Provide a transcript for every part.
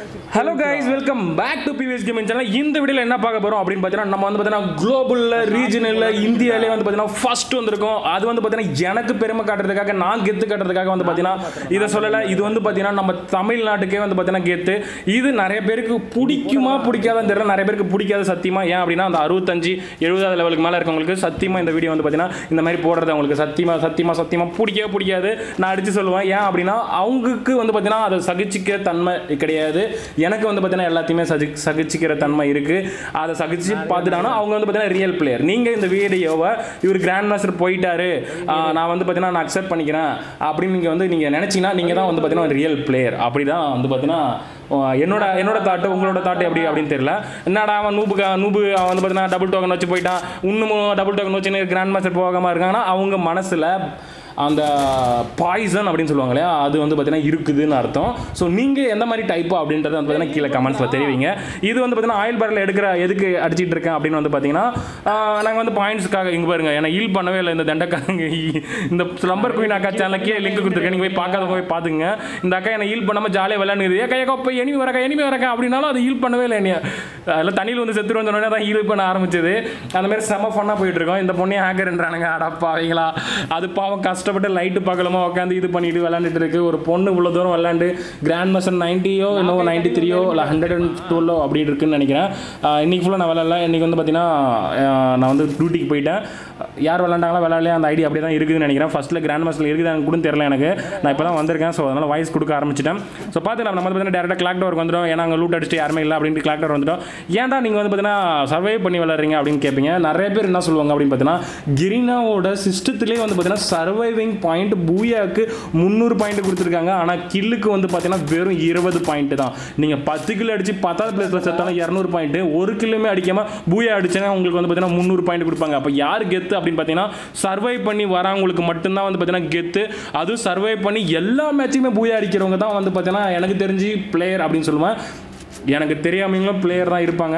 Hello guys welcome back to PVS gaming channel இந்த வீடியோவில் என்ன பார்க்க போகிறோம் அப்படின்னு பார்த்தீங்கன்னா நம்ம வந்து பார்த்தீங்கன்னா குளோபலில் ரீஜனில் இந்தியாவிலே வந்து பார்த்தீங்கன்னா ஃபர்ஸ்ட் வந்திருக்கோம் அது வந்து பார்த்தீங்கன்னா எனக்கு பெருமை காட்டுறதுக்காக நான் கெத்து காட்டுறதுக்காக வந்து பார்த்தீங்கன்னா இதை சொல்லலை இது வந்து பார்த்தீங்கன்னா நம்ம தமிழ்நாட்டுக்கே வந்து பார்த்தீங்கன்னா கெத்து இது நிறைய பேருக்கு பிடிக்குமா பிடிக்காதான்னு தெரியல நிறைய பேருக்கு பிடிக்காது சத்தியமா ஏன் அப்படின்னா அந்த அறுபத்தஞ்சு எழுபதாவது லெவலுக்கு மேலே இருக்கவங்களுக்கு சத்தியமாக இந்த வீடியோ வந்து பார்த்தீங்கன்னா இந்த மாதிரி போடுறது அவங்களுக்கு சத்தியமாக சத்தியமாக சத்தியமாக பிடிக்கவே பிடிக்காது நான் அடித்து சொல்லுவேன் ஏன் அப்படின்னா அவங்களுக்கு வந்து பார்த்தீங்கன்னா அதை சகிச்சிக்கிற தன்மை கிடையாது எனக்கு வந்து பார்த்தீங்கன்னா எல்லாத்தையுமே சகி சகிச்சிக்கிற தன்மை இருக்குது அதை சகிச்சு பார்த்துட்டாங்கன்னா அவங்க வந்து பார்த்தீங்கன்னா ரியல் பிளேயர் நீங்கள் இந்த வீடியோவை இவர் கிராண்ட் மாஸ்டர் போயிட்டாரு ஆஹ் நான் வந்து பார்த்தீங்கன்னா நான் அக்செப்ட் பண்ணிக்கிறேன் அப்படின்னு நீங்கள் வந்து நீங்கள் நினச்சிங்கன்னா நீங்கள் தான் வந்து பார்த்தீங்கன்னா ரியல் பிளேயர் அப்படி தான் வந்து பார்த்தீங்கன்னா ஆஹ் என்னோட என்னோட தாட்டு உங்களோட தாட்டு எப்படி அப்படின்னு தெரியல என்னடா அவன் நூபுக்கு நூபு அவன் வந்து பார்த்தீங்கன்னா டபுள் டோக்கன் வச்சு போயிட்டான் இன்னமும் டபுள் டோக்கன் வச்சு கிராண்ட் மாஸ்டர் போகாமல் இருக்காங்கன்னா அவங்க மனசில் அந்த பாய்சன் அப்படின்னு சொல்லுவாங்க இல்லையா அது வந்து பார்த்தீங்கன்னா இருக்குதுன்னு அர்த்தம் ஸோ நீங்கள் எந்த மாதிரி டைப்பு அப்படின்றத வந்து பார்த்தீங்கன்னா கீழே கமெண்ட்ஸில் தெரிவிங்க இது வந்து பார்த்தீங்கன்னா ஆயில் பேரில் எடுக்கிற எதுக்கு அடிச்சிட்டு இருக்கேன் அப்படின்னு வந்து பார்த்தீங்கன்னா நாங்கள் வந்து பாயிண்ட்ஸ்க்காக இங்கே பாருங்க ஏன்னா ஹீல் பண்ணவே இல்லை இந்த தண்டக்காரங்க இந்த ஸ்லம்பர் குயின் அக்கா சேனலுக்கே லிங்க் கொடுத்துருக்கேன் நீங்கள் போய் பார்க்காதவங்க போய் பார்த்துங்க இந்த அக்கா என்னை ஹீல் பண்ணாமல் ஜாலியாக விளையாடுது ஏக்கா ஏக்கா போய் எனிமி வரக்கா எனிமி வரக்கா அப்படின்னாலும் அது ஹீல் பண்ணவே இல்லை என்னைய அதில் தண்ணியில் வந்து செத்துருவோம் சொன்னோடனே தான் ஹீல் பண்ண ஆரம்பிச்சது அந்த மாதிரி செம ஃபன்னாக போயிட்டு இருக்கோம் இந்த பொண்ணே ஹேக்கர்ன்றானுங்க அடப்பாவீங்களா அது பாவம் கஷ்டப்பட்டு லைட்டு பார்க்கலாமா உட்காந்து இது பண்ணிட்டு விளாண்டுட்டு இருக்கு ஒரு பொண்ணு இவ்வளோ தூரம் விளாண்டு கிராண்ட் மாஸ்டர் நைன்ட்டியோ இன்னும் நைன்ட்டி த்ரீயோ இல்லை ஹண்ட்ரட் அண்ட் டுவெல்லோ அப்படி இருக்குன்னு நினைக்கிறேன் ஆஹ் இன்னைக்கு ஃபுல்லாக நான் விளாட்ல இன்னைக்கு வந்து பார்த்தீங்கன்னா ஆஹ் நான் வந்து டியூட்டிக்கு போயிட்டேன் யார் விளாண்டாங்களா விளாட்லையா அந்த ஐடி அப்படியே தான் இருக்குதுன்னு நினைக்கிறேன் ஃபஸ்ட்டில் கிராண்ட் மாஸ்டர் இருக்குதான்னு கூட தெரியல எனக்கு நான் இப்போ தான் வந்திருக்கேன் ஸோ அதனால் வாய்ஸ் கொடுக்க ஆரம்பிச்சிட்டேன் ஸோ பார்த்துக்கலாம் நம்ம வந்து பார்த்தீங்கன்னா டேரெக்டாக கிளாக் டவருக்கு வந்துடும் ஏன்னா அங்கே லூட் அடிச்சுட்டு யாருமே இல்லை அப்படின்ட்டு கிளாக் டவர் வந்துட்டோம் ஏன்டா நீங்கள் வந்து பார்த்தீங்கன்னா சர்வே பண்ணி விளாட்றீங்க அப்படின்னு கேட்பீங்க நிறைய பேர் என்ன சொல்லுவாங்க அப்படின்னு பார்த்தீங்கன்னா கிரீனாவோட சிஸ்டத்திலே வந்து பார்த்தீங்கன்னா சர்வைவிங் பாயிண்ட் பூயாவுக்கு முந்நூறு பாயிண்ட் கொடுத்துருக்காங்க ஆனால் கில்லுக்கு வந்து பார்த்தீங்கன்னா வெறும் இருபது பாயிண்ட் தான் நீங்கள் பத்து கிலோ அடிச்சு பத்தாவது பிளேஸில் செத்தாலும் இரநூறு பாயிண்ட் ஒரு கிலோமே அடிக்காமல் பூயா அடிச்சேன்னா உங்களுக்கு வந்து பார்த்தீங்கன்னா முந்நூறு பாயிண்ட் கொடுப்பாங்க அப்போ யார் கெத்து அப்படின்னு பார்த்தீங்கன்னா சர்வை பண்ணி வரவங்களுக்கு மட்டும்தான் வந்து பார்த்தீங்கன்னா கெத்து அதுவும் சர்வை பண்ணி எல்லா மேட்சுமே பூயா அடிக்கிறவங்க தான் வந்து பார்த்தீங்கன்னா எனக்கு தெரிஞ்சு பிளேயர் அப்படின்னு சொல்லுவேன் எனக்கு தெரியாமங்களும் பிளேயர் தான் இருப்பாங்க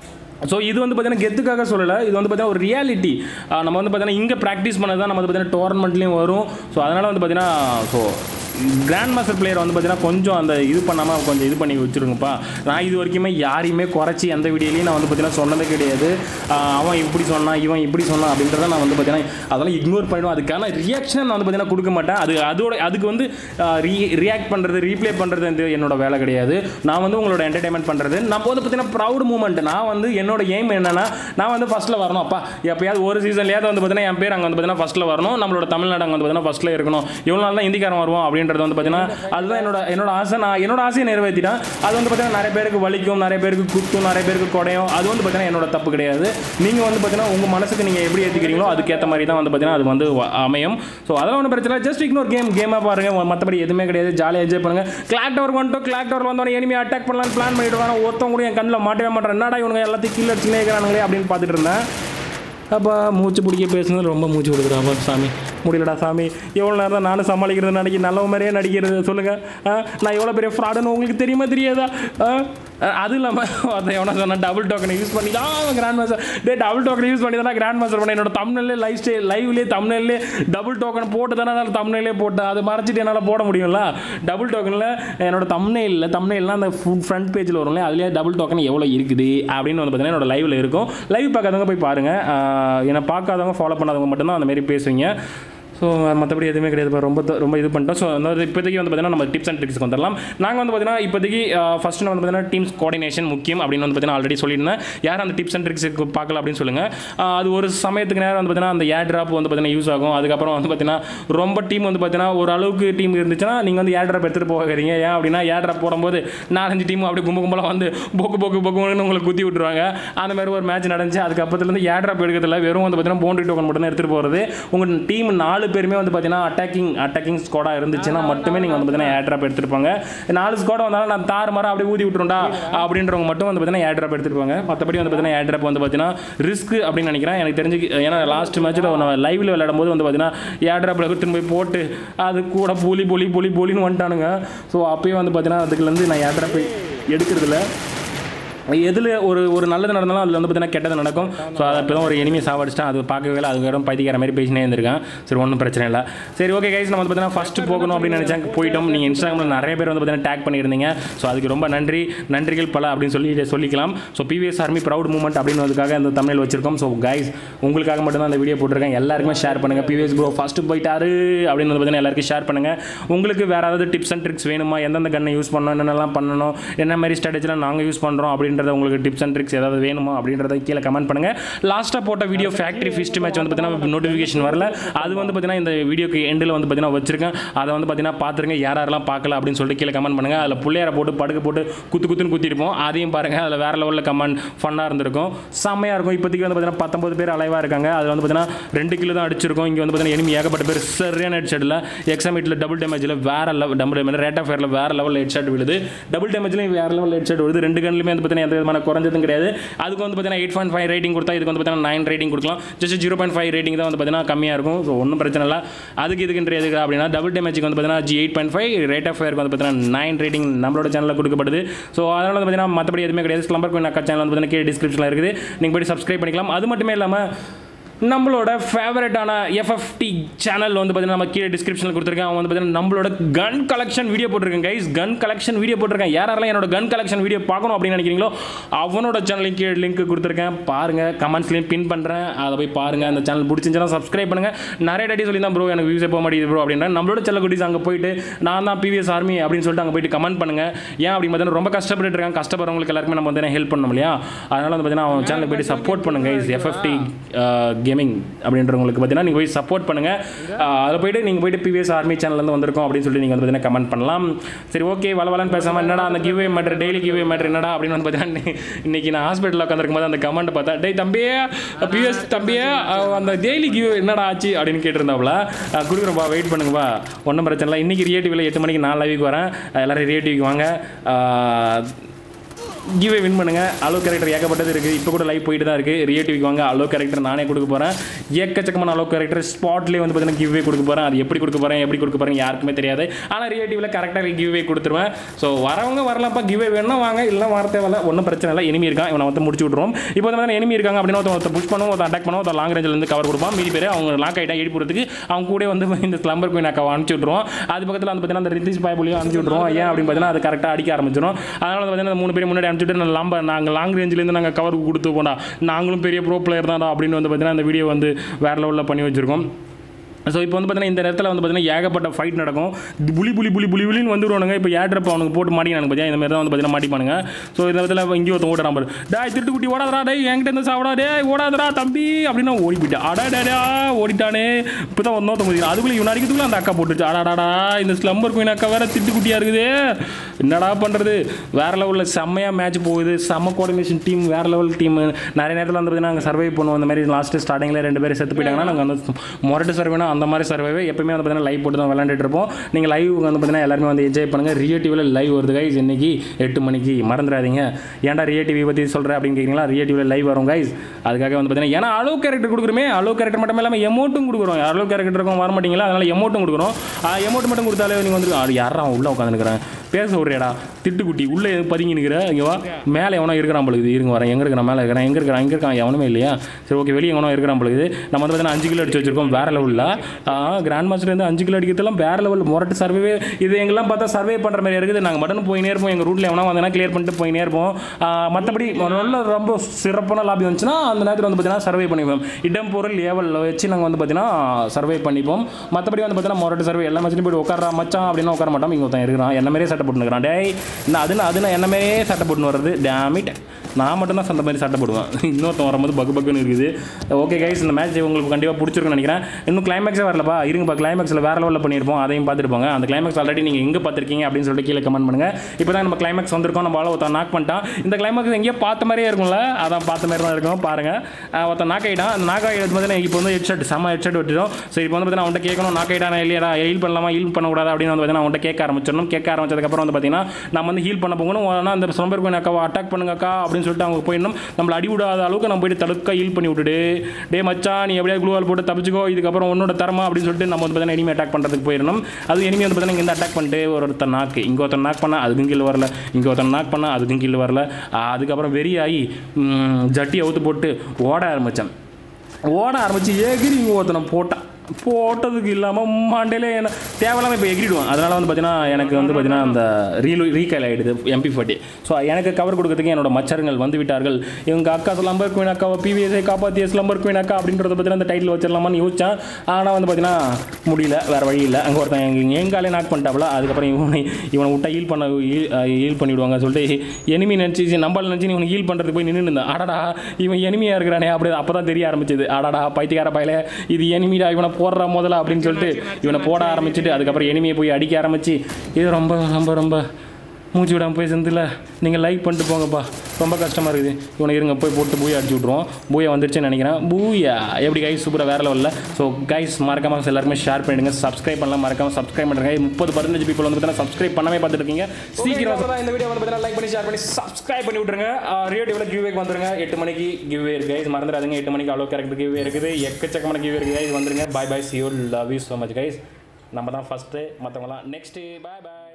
ஸோ இது வந்து பார்த்தீங்கன்னா கெத்துக்காக சொல்லலை இது வந்து பார்த்தீங்கன்னா ஒரு ரியாலிட்டி நம்ம வந்து பார்த்தீங்கன்னா இங்கே ப்ராக்டிஸ் பண்ணது தான் நம்ம வந்து பார்த்தீங்கன்னா டோர்னமெண்ட்லேயும் வரும் ஸோ அதனால் வந்து பார்த்தீங்கன்னா ஸோ கிராண்ட் மாஸ்டர் பிளேயர் வந்து பார்த்தீங்கன்னா கொஞ்சம் அந்த இது பண்ணாமல் கொஞ்சம் இது பண்ணி வச்சுருங்கப்பா நான் இது வரைக்குமே யாரையுமே குறைச்சி எந்த வீடியோலையும் நான் வந்து பார்த்தீங்கன்னா சொன்னதே கிடையாது ஆஹ் அவன் இப்படி சொன்னான் இவன் இப்படி சொன்னான் அப்படின்றத நான் வந்து பார்த்தீங்கன்னா அதெல்லாம் இக்னோர் பண்ணிடுவேன் அதுக்கான ரியாக்ஷன் நான் வந்து பார்த்தீங்கன்னா கொடுக்க மாட்டேன் அது அதோட அதுக்கு வந்து ரீ ரியாக்ட் பண்ணுறது ரீப்ளே பண்ணுறது வந்து என்னோட வேலை கிடையாது நான் வந்து உங்களோட என்டர்டைன்மெண்ட் பண்ணுறது நம்ம வந்து பார்த்தீங்கன்னா ப்ரௌட் மூமெண்ட் நான் வந்து என்னோட எய்ம் என்னன்னா நான் வந்து ஃபஸ்ட்டில் வரணும் அப்பா எப்பயாவது ஒரு சீசன்லேயாவது வந்து பார்த்தீங்கன்னா என் பேர் அங்கே வந்து பார்த்தீங்கன்னா ஃபஸ்ட்டில் வரணும் நம்மளோட தமிழ்நாடு அங்கே வந்து பார்த்தீங்கன்னா ஃபஸ்ட்டில் இருக்கணும் இவ்வளோ நாள் தான் இந்திக்காரன் வருவோம் அப்படின்றது வந்து பார்த்தீங்கன்னா அதுதான் என்னோட என்னோட ஆசை நான் என்னோட ஆசையை நிறைவேற்றிட்டேன் அது வந்து பார்த்தீங்கன்னா நிறைய பேருக்கு வலிக்கும் நிறைய பேருக்கு குத்தும் நிறைய பேருக்கு குடையும் அது வந்து பார்த்தீங்கன்னா என்னோட தப்பு கிடையாது நீங்கள் வந்து பார்த்தீங்கன்னா உங்கள் மனசுக்கு நீங்கள் எப்படி ஏற்றிக்கிறீங்களோ அதுக்கேற்ற மாதிரி தான் வந்து பார்த்தீங்கன்னா அது வந்து வ- அமையும் ஸோ அதெல்லாம் ஒன்றும் பிரச்சனை ஜஸ்ட் இக்னோர் கேம் கேமாக பாருங்கள் மற்றபடி எதுவுமே கிடையாது ஜாலியாக என்ஜாய் பண்ணுங்கள் கிளாக் டவர் வந்துட்டு கிளாக் டவர் வந்தோடனே எனிமே அட்டாக் பண்ணலாம்னு பிளான் பண்ணிட்டு வரேன் ஒருத்தவங்க கூட என் கண்ணில் மாட்டவே மாட்டேன் என்னடா இவனுங்க எல்லாத்தையும் கீழே அடிச்சுனே இருக்கிறானுங்களே அப்படின்னு பார்த்துட்டு இருந்தேன் அப்போ மூச்சு பிடிக்க பேசுனது ரொம்ப மூச்சு கொடுக்குறாப்பா சாமி முடியலடா சாமி எவ்வளோ நேரம் தான் நானும் சமாளிக்கிறது நடிக்க நல்ல மாதிரியே நடிக்கிறது சொல்லுங்கள் நான் எவ்வளோ பெரிய ஃப்ராடுன்னு உங்களுக்கு தெரியுமா தெரியாதா ஆ? அது இல்லாமல் அதை எவனா சொன்னால் டபுள் டோக்கனை யூஸ் பண்ணி தான் கிராண்ட் மாஸ்டர் டே டபுள் டோக்கன் யூஸ் பண்ணி தானே கிராண்ட் மாஸ்டர் பண்ண என்னோட தமிழ்லே லைஃப் ஸ்டைல் லைவ்லேயே தமிழ்லே டபுள் டோக்கன் போட்டு தானே என்னால் தமிழ்லே போட்டேன் அதை மறைச்சிட்டு என்னால் போட முடியும்ல டபுள் டோக்கனில் என்னோட தமிழ்ல தமிழ்லாம் அந்த ஃப்ரண்ட் பேஜில் வரும்ல அதுலேயே டபுள் டோக்கன் எவ்வளோ இருக்குது அப்படின்னு வந்து பார்த்தீங்கன்னா என்னோட லைவில் இருக்கும் லைவ் பார்க்காதவங்க போய் பாருங்கள் என்னை பார்க்காதவங்க ஃபாலோ பண்ணாதவங்க மட்டும்தான் அந்த மாதிரி பேசுவீங்க ஸோ மற்றபடி எதுவுமே கிடையாது இப்ப ரொம்ப த- ரொம்ப இது பண்ணிட்டோம் ஸோ வந்து இப்போதைக்கு வந்து பார்த்தீங்கன்னா நம்ம டிப்ஸ் அண்ட் ட்ரிக்ஸ்க்கு வந்துடலாம் நாங்கள் வந்து பார்த்தீங்கன்னா இப்போதைக்கு ஃபஸ்ட்டு வந்து பார்த்தீங்கன்னா டீம்ஸ் கோஆர்டினேஷன் முக்கியம் அப்படின்னு வந்து பார்த்தீங்கன்னா ஆல்ரெடி சொல்லியிருந்தேன் யார் அந்த டிப்ஸ் அண்ட் ட்ரிக்ஸுக்கு பார்க்கல அப்படின்னு சொல்லுங்கள் அது ஒரு சமயத்துக்கு நேரம் வந்து பார்த்தீங்கன்னா அந்த ஏர் ட்ராப் வந்து பார்த்தீங்கன்னா யூஸ் ஆகும் அதுக்கப்புறம் வந்து பார்த்தீங்கன்னா ரொம்ப டீம் வந்து பார்த்தீங்கன்னா ஒரு அளவுக்கு டீம் இருந்துச்சுன்னா நீங்கள் வந்து ஏர் ட்ராப் எடுத்துகிட்டு போகிறீங்க ஏன் அப்படின்னா ஏர் ட்ராப் போடும்போது நாலஞ்சு டீம் அப்படியே கும்ப கும்பலாக வந்து போக்கு போக்கு போக்குன்னு உங்களை குத்தி விட்டுருவாங்க அந்த மாதிரி ஒரு மேட்ச் நடந்துச்சு அதுக்கப்புறத்துலேருந்து ஏர் ட்ராப் எடுக்கிறதுல வெறும் வந்து பார்த்தீங்கன்னா பவுண்டரி டோக்கன் மட்டும் தான் எடுத்துகிட்டு போகிறது உங்கள் டீம் நாலு பேருமே வந்து பார்த்தீங்கன்னா அட்டாக்கிங் அட்டாக்கிங் ஸ்குவாடாக இருந்துச்சுன்னா மட்டுமே நீங்கள் வந்து பார்த்தீங்கன்னா ஏர் ட்ராப் எடுத்துருப்பாங்க நாலு ஸ்குவாட் வந்தாலும் நான் தாறு மரம் அப்படியே ஊதி விட்டுருண்டா அப்படின்றவங்க மட்டும் வந்து பார்த்தீங்கன்னா ஏர் ட்ராப் எடுத்துருப்பாங்க மற்றபடி வந்து பார்த்தீங்கன்னா ஏர் ட்ராப் வந்து பார்த்தீங்கன்னா ரிஸ்க் அப்படின்னு நினைக்கிறேன் எனக்கு தெரிஞ்சு ஏன்னா லாஸ்ட் மேட்ச்சில் நான் லைவில் விளையாடும் போது வந்து பார்த்தீங்கன்னா ஏர் ட்ராப்பில் திரும்ப போய் போட்டு அது கூட புலி புலி புலி புலின்னு வந்துட்டானுங்க ஸோ அப்பயே வந்து பார்த்தீங்கன்னா அதுக்குலேருந்து நான் ஏர் ட்ராப் எடுக்கிறதில்ல எதில் ஒரு ஒரு நல்லது நடந்தாலும் அதில் வந்து பார்த்தீங்கன்னா கெட்டது நடக்கும் ஸோ அதை இப்போ தான் ஒரு எனிமி சாவடிச்சிட்டேன் அது பார்க்கவே இல்லை அது வெறும் பைத்திக்கிற மாதிரி பேசினே இருந்திருக்கேன் சரி ஒன்றும் பிரச்சனை இல்லை சரி ஓகே கைஸ் நம்ம வந்து பார்த்தீங்கன்னா ஃபஸ்ட்டு போகணும் அப்படின்னு நினச்சேன் போயிட்டோம் நீங்கள் இன்ஸ்டாகிராமில் நிறைய பேர் வந்து பார்த்தீங்கன்னா டேக் பண்ணியிருந்தீங்க ஸோ அதுக்கு ரொம்ப நன்றி நன்றிகள் பல அப்படின்னு சொல்லி இதை சொல்லிக்கலாம் so PVS army proud moment அப்படின்றதுக்காக இந்த தமிழ் வச்சிருக்கோம் ஸோ கைஸ் உங்களுக்காக மட்டும்தான் அந்த வீடியோ போட்டிருக்கேன் எல்லாருக்குமே ஷேர் பண்ணுங்கள் பிவிஎஸ் ப்ரோ ஃபஸ்ட்டு போயிட்டாரு அப்படின்னு வந்து பார்த்தீங்கன்னா எல்லாருக்கும் ஷேர் பண்ணுங்கள் உங்களுக்கு வேறு ஏதாவது டிப்ஸ் அண்ட் ட்ரிக்ஸ் வேணுமா எந்தெந்த கன்னை யூஸ் பண்ணணும் என்னென்னலாம் பண்ணணும் என்ன மாதிரி ஸ்ட்ராட்டஜிலாம் நாங்கள் யூஸ் பண்ணுறோம் அப்படின்றத உங்களுக்கு டிப்ஸ் அண்ட் ட்ரிக்ஸ் ஏதாவது வேணுமா அப்படின்றத கீழே கமெண்ட் பண்ணுங்கள் லாஸ்ட்டாக போட்ட வீடியோ ஃபேக்ட்ரி ஃபிஸ்ட் மேட்ச் வந்து பார்த்தீங்கன்னா நோட்டிஃபிகேஷன் வரல அது வந்து பார்த்தீங்கன்னா இந்த வீடியோக்கு எண்டில் வந்து பார்த்தீங்கன்னா வச்சிருக்கேன் அதை வந்து பார்த்தீங்கன்னா பார்த்துருங்க யார் யாரெல்லாம் பார்க்கல அப்படின்னு சொல்லிட்டு கீழே கமெண்ட் பண்ணுங்கள் அதில் பிள்ளையார போட்டு படுக்க போட்டு குத்து குத்துன்னு குத்திருப்போம் அதையும் பாருங்கள் அதில் வேறு லெவலில் கமெண்ட் ஃபன்னாக இருந்திருக்கும் செம்மையாக இருக்கும் இப்போதைக்கு வந்து பார்த்தீங்கன்னா பத்தொம்பது பேர் அலைவாக இருக்காங்க அது வந்து பார்த்தீங்கன்னா ரெண்டு கிலோ தான் அடிச்சிருக்கோம் இங்கே வந்து பார்த்தீங்கன்னா enemy ஏகப்பட்ட பேர் சரியான ஹெட் ஷாட்டில் எக்ஸாமிட்டில் டபுள் டேமேஜில் வேறு level double damage rate of ஃபயரில் வேறு லெவலில் ஹெட் ஷாட் விழுது டபுள் டேமேஜ்லையும் வேறு லெவலில் ஹெட் ஷாட் விழுது ரெண்டு கண்ணுலையுமே வந்து பார்த்தீங்கன்னா எந்த விதமான குறைஞ்சதும் கிடையாது அதுக்கு வந்து பார்த்தீங்கன்னா எயிட் பாயிண்ட் ஃபைவ் ரேட்டிங் கொடுத்தா இதுக்கு வந்து பார்த்தீங்கன்னா நைன் ரேட்டிங் கொடுக்கலாம் just zero point five rating தான் வந்து பார்த்தீங்கன்னா கம்மியாக இருக்கும் ஸோ ஒன்றும் பிரச்சனை இல்லை அதுக்கு இதுக்குன்ற எதுக்கு அப்படின்னா டபுள் டேமேஜுக்கு வந்து பார்த்தீங்கன்னா G eight point five rate of ஃபயருக்கு வந்து பார்த்தீங்கன்னா நைன் ரேட்டிங் நம்மளோட சேனலில் கொடுக்கப்படுது ஸோ அதனால் வந்து பார்த்தீங்கன்னா மற்றபடி எதுவுமே கிடையாது ஸ்லம்பர் கோயின் அக்கா சேனல் வந்து பார்த்தீங்கன்னா கீழே டிஸ்கிரிப்ஷனில் இருக்குது நீங்கள் போய் சப்ஸ்கிரைப் பண்ணிக்கலாம் அது மட்டுமே இல்லாமல் நம்மளோட ஃபேவரட்டான எஃப்எஃப்டி சேனல் வந்து பார்த்தீங்கன்னா நம்ம கீழே டிஸ்கிரிப்ஷனில் கொடுத்துருக்கேன் அவன் வந்து பார்த்தீங்கன்னா நம்மளோட கன் கலெக்ஷன் வீடியோ போட்டிருக்கேன் கைஸ் கன் கலெக்ஷன் வீடியோ போட்டிருக்கேன் யாரெல்லாம் என்னோட கன் கலெக்ஷன் வீடியோ பார்க்கணும் அப்படின்னு நினைக்கிறீங்களோ அவனோட சேனலையும் கீழே லிங்க் கொடுத்துருக்கேன் பாருங்கள் கமெண்ட்ஸ்லையும் பின் பண்ணுறேன் அதை போய் பாருங்கள் அந்த சேனல் பிடிச்சிருந்துச்சுன்னா சப்ஸ்கிரைப் பண்ணுங்கள் நிறைய டாட்டி சொல்லி தான் ப்ரோ எனக்கு வியூஸே போக மாட்டேங்குது ப்ரோ அப்படின்னா நம்மளோட செல்ல குட்டீஸ் அங்கே போயிட்டு நான் தான் பிவிஎஸ் ஆர்மி அப்படின்னு சொல்லிட்டு அங்கே போயிட்டு கமெண்ட் பண்ணுங்கள் ஏன் அப்படின்னு பார்த்தீங்கன்னா ரொம்ப கஷ்டப்பட்டு இருக்காங்க கஷ்டப்படுறவங்களுக்கு எல்லாருக்குமே நம்ம வந்து ஹெல்ப் பண்ணணும் இல்லையா அதனால் வந்து பார்த்தீங்கன்னா அவன் சேனலில் போயிட்டு சப்போர்ட் பண்ணுங்க இஸ் எஃப்எஃப்டி கேமிங் அப்படின்றவங்களுக்கு பார்த்தீங்கன்னா நீங்கள் போய் சப்போர்ட் பண்ணுங்கள் அதில் போயிட்டு நீங்கள் போயிட்டு பிவிஎஸ் ஆர்மி சேனல்லேருந்து வந்திருக்கோம் அப்படின்னு சொல்லிட்டு நீங்கள் வந்து பார்த்தீங்கன்னா கமெண்ட் பண்ணலாம் சரி ஓகே வள வளன்னு பேசாமல் என்னடா அந்த giveaway matter daily giveaway matter என்னடா அப்படின்னு வந்து பார்த்தீங்கன்னா இன்னைக்கு நான் ஹாஸ்பிட்டலில் உட்காந்துருக்கும் போது அந்த கமெண்ட் பார்த்தா டேய் தம்பியே பிவிஎஸ் தம்பியே அஹ் அந்த டெய்லி கிவ் என்னடா ஆச்சு அப்படின்னு கேட்டிருந்தாப்புல அஹ் கொடுக்குறோம்ப்பா வெயிட் பண்ணுங்கப்பா ஒன்றும் பிரச்சனை இல்லை இன்றைக்கி ரிலேட்டிவில் எட்டு மணிக்கு நாலு லைவுக்கு வரேன் அஹ் எல்லாரும் ரிலேட்டிவ்க்கு வாங்க அஹ் கிவே வின் பண்ணுங்க அலோ கேரக்டர் ஏகப்பட்டது இருக்குது இப்போ கூட லைவ் போயிட்டு தான் இருக்குது ரிலேட்டிவ்க்கு வாங்க அலோ கேரக்டர் நானே கொடுக்க போகிறேன் ஏக்கச்சக்கமான அலோ கேரக்டர் ஸ்பாட்லேயே வந்து பார்த்தீங்கன்னா கிவ்வே கொடுக்க போகிறேன் அது எப்படி கொடுக்க போகிறேன் எப்படி கொடுக்க போகிறேன் யாருக்குமே தெரியாது ஆனால் ரிலேட்டிவில் கரெக்டாக கிவ்வே கொடுத்துருவேன் ஸோ வரவங்க வரலாம்ப்பா கிவ்வே வேணா வாங்க இல்லை வர தேவையில்ல ஒன்றும் பிரச்சனை இல்லை enemy இருக்கான் இவனை வந்து முடிச்சு விட்ருவோம் இப்போ வந்து பார்த்தீங்கன்னா enemy இருக்காங்க அப்படின்னு ஒருத்தன் ஒருத்தன் புஷ் பண்ணுவோம் ஒருத்தன் அட்டாக் பண்ணுவோம் ஒருத்தன் லாங் ரேஞ்சில் கவர் கொடுப்பான் மீதி பேர் அவங்க லாக் ஆகிட்டா ஏடி போகிறதுக்கு அவங்க கூட வந்து இந்த ஸ்லம்பர் குயின் அக்காவை அனுப்பிச்சி விட்ருவோம் அது பக்கத்தில் வந்து பார்த்தீங்கன்னா அந்த ரித்திஷ் பாய்புலியும் அனுப்பிச்சி விட்ருவோம் ஏன் அப்படின்னு பார்த்தீங்கன்னா அது கரெக்டாக அடிக்க ஆரம்பிச்சிடும் அதனால வந்து பார்த்தீங்கன்னா அந்த மூணு பேர் முன்னாடி அனுப்பிச்சுட்டு நான் லாம்ப நாங்கள் லாங் ரேஞ்சிலேருந்து நாங்கள் கவர் கொடுத்து போண்டா நாங்களும் பெரிய ப்ரோ பிளேயர் தான்டா அப்படின்னு வந்து பார்த்தீங்கன்னா அந்த வீடியோ வந்து வேறு லெவலில் பண்ணி வச்சிருக்கோம் ஸோ இப்போ வந்து பார்த்தீங்கன்னா இந்த நேரத்தில் வந்து பார்த்தீங்கன்னா ஏகப்பட்ட ஃபைட் நடக்கும் புலி புலி புலி புலி புலின்னு வந்துருவானுங்க இப்போ ஏட்ரப் அவனுக்கு போட்டு மாட்டிக்கிறானுங்க பார்த்தியா இந்த மாதிரி தான் வந்து பார்த்தீங்கன்னா மாட்டிப்பானுங்க ஸோ இந்த இடத்துல இங்கே ஒருத்தன் ஓடுறான் பாரு டேய் திருட்டு குட்டி ஓடாதடா டேய் என்கிட்ட இருந்து சாப்பிடா டேய் ஓடாதடா தம்பி அப்படின்னு அவன் ஓடி போயிட்டான் அடா டேடா ஓடிட்டானே இப்போ தான் ஒன்றொருத்த முடியும் அதுக்குள்ளே இவன் அடிக்கிறதுக்குள்ள அந்த அக்கா போட்டுச்சு அடாடாடா இந்த ஸ்லம்பர் குயின் அக்கா வேற திட்டு குட்டியாக இருக்குது என்னடா பண்ணுறது வேற லெவலில் செம்மையாக மேட்ச் போகுது செம்ம கோஆர்டினேஷன் டீம் வேற லெவல் டீம் நிறைய நேரத்தில் வந்து பார்த்தீங்கன்னா நாங்கள் சர்வை பண்ணுவோம் அந்த மாதிரி லாஸ்ட்டு ஸ்டார்டிங்கில் ரெண்டு பேர் செத்து போயிட்டாங்கன்னா நாங்கள் வந்து மொரட்டு சர்வேனா அந்த மாதிரி சர்வே எப்பவுமே வந்து பார்த்தீங்கன்னா லைவ் போட்டு தான் விளையாண்டுட்டு இருப்போம் நீங்கள் லைவ் வந்து பார்த்தீங்கன்னா எல்லாருமே வந்து என்ஜாய் பண்ணுங்கள் ரியோ டிவியில் லைவ் வருது கைஸ் இன்னைக்கு எட்டு மணிக்கு மறந்துடாதீங்க ஏன்டா ரியோ டிவி பற்றி சொல்கிறேன் அப்படின்னு கேட்குறீங்களா ரியோ டிவியில் லைவ் வரும் கைஸ் அதுக்காக வந்து பார்த்தீங்கன்னா ஏன்னா அளவு கேரக்டர் கொடுக்குறோமே அளவு கேரக்டர் மட்டும் இல்லாமல் எமௌண்ட்டும் கொடுக்குறோம் அளவு கேரக்டருக்கும் வர மாட்டீங்களா அதனால் எமௌண்ட்டும் கொடுக்குறோம் எமௌண்ட் மட்டும் கொடுத்தாலே நீங்கள் வந்து அது யாரா உள்ளே உட்காந்துருக்கிறேன் பேச விட்றியடா திட்டுக்குட்டி உள்ளே பதுங்கி நிற்கிற இங்கே வா மேலே எவனோ இருக்கிறான் பொழுது இருங்க வரேன் எங்கே இருக்கிறான் மேலே இருக்கிறான் எங்கே இருக்கிறான் எங்கே இருக்கான் எவனுமே இல்லையா சரி ஓகே வெளியே எவனோ இருக்கிறான் பொழுது நம்ம வந்து பார்த்தீங்கன்னா அஞ்சு கிலோ அடிச்சு வச்சிருக்கோம் வேற லெவலில் கிராண்ட் மாஸ்டர்லேருந்து அஞ்சு கிலோ அடிக்கிறதுலாம் வேற லெவல் முரட்டு சர்வே இது எங்கெல்லாம் பார்த்தா சர்வே பண்ணுற மாதிரி இருக்குது நாங்கள் மட்டும் போயினே இருப்போம் எங்கள் ரூட்டில் எவனா வந்தனா கிளியர் பண்ணிட்டு போயினே இருப்போம் மற்றபடி நல்ல ரொம்ப சிறப்பான லாபி வந்துச்சுன்னா அந்த நேரத்தில் வந்து பார்த்தீங்கன்னா சர்வே பண்ணிப்போம் இடம் பொருள் ஏவலில் வச்சு நாங்கள் வந்து பார்த்தீங்கன்னா சர்வே பண்ணிப்போம் மற்றபடி வந்து பார்த்தீங்கன்னா முரட்டு சர்வே எல்லா மச்சிலும் போய்ட்டு உட்காரா மச்சான் அப்படின்னு உட்கார மாட்டோம் இங்கே ஒருத்தன் இருக்கிறான் என்ன மாதிரியே சட்டை போட்டுருக்கான் டேய் நான் அது அது நான் என்ன மாதிரியே சட்டை போட்டுன்னு வர்றது டேமிட் நான் மட்டும் தான் அந்த மாதிரி சட்டை போடுவேன் இன்னொருத்தன் வரும்போது பக்கு பக்குன்னு இருக்குது ஓகே கைஸ் இந்த மேட்ச் உங்களுக்கு கண்டிப்பாக பிடிச்சிருக்குன்னு நினைக்கிறேன் இன்னும் கிளைமேக்ஸே வரலப்பா இருங்கப்பா கிளைமேக்ஸில் வேறு லெவலில் பண்ணியிருப்போம் அதையும் பார்த்துட்டு போங்க அந்த கிளைமேக்ஸ் ஆல்ரெடி நீங்கள் எங்கே பார்த்துருக்கீங்க அப்படின்னு சொல்லிட்டு கீழே கமெண்ட் பண்ணுங்கள் இப்போ தான் நம்ம கிளைமேக்ஸ் வந்திருக்கோம் நம்ம ஆள ஒருத்தன் நாக் பண்ணிட்டான் இந்த கிளைமேக்ஸ் எங்கேயோ பார்த்த மாதிரியே இருக்கும்ல அதான் பார்த்த மாதிரி தான் இருக்கும் பாருங்கள் அஹ் ஒருத்தன் நாக் ஆகிட்டான் அந்த நாக் ஆகிட்டு பார்த்தீங்கன்னா இப்போ வந்து ஹெட்ஷெட் செம்ம ஹெட்ஷெட் விட்டுரும் சரி இப்போ வந்து பார்த்தீங்கன்னா அவன்கிட்ட கேட்கணும் நாக் ஆகிட்டானா இல்லையா ஹீல் பண்ணலாமா ஹீல் பண்ணக்கூடாது அப்படின்னு வந்து பார்த்தீங்கன்னா அவன்கிட்ட கேட்க ஆரம்பிச்சிடணும் கேட்க ஆரம்பிச்சதுக்கப்புறம் வந்து பார்த்தீங்கன்னா நம்ம வந்து ஹீல் பண்ண போகணும் ஆனால் அந்த சொம்பர் கோயின் அக்காவை அட்டாக் பண்ணுங்க அக்கா அப்படின்னு சொல்லிட்டு அவங்க போயிடணும் நம்மளை அடி விடாத அளவுக்கு நம்ம போயிட்டு தடுக்க ஹீல் பண்ணி விட்டுடு டே மச்சான் நீ எப்படியா குளூவால் போட்டு தப்பிச்சுக்கோ இதுக்கப்புறம் உன்னோட தரமா அப்படின்னு சொல்லிட்டு நம்ம வந்து பார்த்தீங்கன்னா எனிமி அட்டாக் பண்ணுறதுக்கு போயிடணும் அது எனிமி வந்து பார்த்தீங்கன்னா இங்கே அட்டாக் பண்ணிட்டு ஒரு ஒருத்தர் நாக்கு இங்கே ஒருத்தர் நாக் பண்ணால் அதுக்கும் கீழே வரல இங்கே ஒருத்தர் நாக் பண்ணால் அதுக்கும் கீழே வரல ஆஹ் அதுக்கப்புறம் வெறியாகி ம், ஜட்டி அவுத்து போட்டு ஓட ஆரம்பித்தேன் ஓட ஆரம்பித்து எகிரி இங்கே ஒருத்தனை போட்டான் போட்டதுக்கு இல்லாமல் மண்டையிலே என்ன தேவையில்லாமல் இப்போ எகிரிடுவான் அதனால் வந்து பார்த்தீங்கன்னா எனக்கு வந்து பார்த்தீங்கன்னா அந்த ரீல் ரீகைல் ஆகிடுது எம்பி ஃபார்ட்டி ஸோ எனக்கு கவர் கொடுக்கறதுக்கு என்னோட மச்சர்கள் வந்து விட்டார்கள் இவங்க அக்கா ஸ்லம்பர் குயின் அக்காவை பிவிஎஸ்ஐ காப்பாற்றிய ஸ்லம்பர் குயின் அக்கா அப்படின்றத பார்த்தீங்கன்னா அந்த டைட்டில் வச்சிடலாமான்னு யோசிச்சேன் ஆனால் வந்து பார்த்தீங்கன்னா முடியல வேறு வழி இல்லை அங்கே ஒருத்தன் எங்க எங்காலே நாக் பண்ணிட்டாப்புல அதுக்கப்புறம் இவனை இவனை விட்டா ஹீல் பண்ண ஹீல் பண்ணிவிடுவாங்க சொல்லிட்டு எனிமி நினச்சி நம்மள நினச்சி இவனை ஹீல் பண்ணுறதுக்கு போய் நின்று இருந்தேன் அடடா இவன் எனிமியாக இருக்கிறானே அப்படி அப்போ தான் தெரிய ஆரம்பிச்சது அடடா பைத்தியக்கார பயல இது எனிமிடா இவனை போடுற முதல்ல அப்படின்னு சொல்லிட்டு இவனை போட ஆரம்பிச்சுட்டு அதுக்கப்புறம் எனிமியை போய் அடிக்க ஆரம்பிச்சு இது ரொம்ப ரொம்ப ரொம்ப மூச்சு விடாமல் போய் செந்தில் நீங்கள் லைக் பண்ணிட்டு போங்கப்பா ரொம்ப கஷ்டமாக இருக்குது இவனை இருங்க போய் போட்டு பூயா அடிச்சு விட்ருவோம் பூயா வந்துருச்சுன்னு நினைக்கிறேன் பூயா எப்படி கைஸ் சூப்பராக வேற லெவலில் ஸோ கைஸ் மறக்காம எல்லாருமே ஷேர் பண்ணிடுங்க சப்ஸ்கிரைப் பண்ணலாம் மறக்காம சப்ஸ்கிரைப் பண்ணுங்க முப்பது பர்சன்டேஜ் பீப்பிள் வந்து பார்த்தீங்கன்னா சப்ஸ்கிரைப் பண்ணவே பார்த்துட்டு இருக்கீங்க சீக்கிரம் இந்த வீடியோ வந்து பார்த்தீங்கன்னா லைக் பண்ணி ஷேர் பண்ணி சப்ஸ்கிரைப் பண்ணி விட்ருங்க ரியோ டிவியில் கிவ்வே வந்துருங்க எட்டு மணிக்கு கிவ்வே இருக்கு கைஸ் மறந்துடாதீங்க எட்டு மணிக்கு அவ்வளோ கேரக்டர் கிவ்வே இருக்குது எக்கச்சக்கமான கிவ்வே இருக்குது கைஸ் வந்துருங்க bye bye see you love you so much guys நம்ம தான் ஃபஸ்ட்டு மற்றவங்களாம் நெக்ஸ்ட்டு பாய் பாய்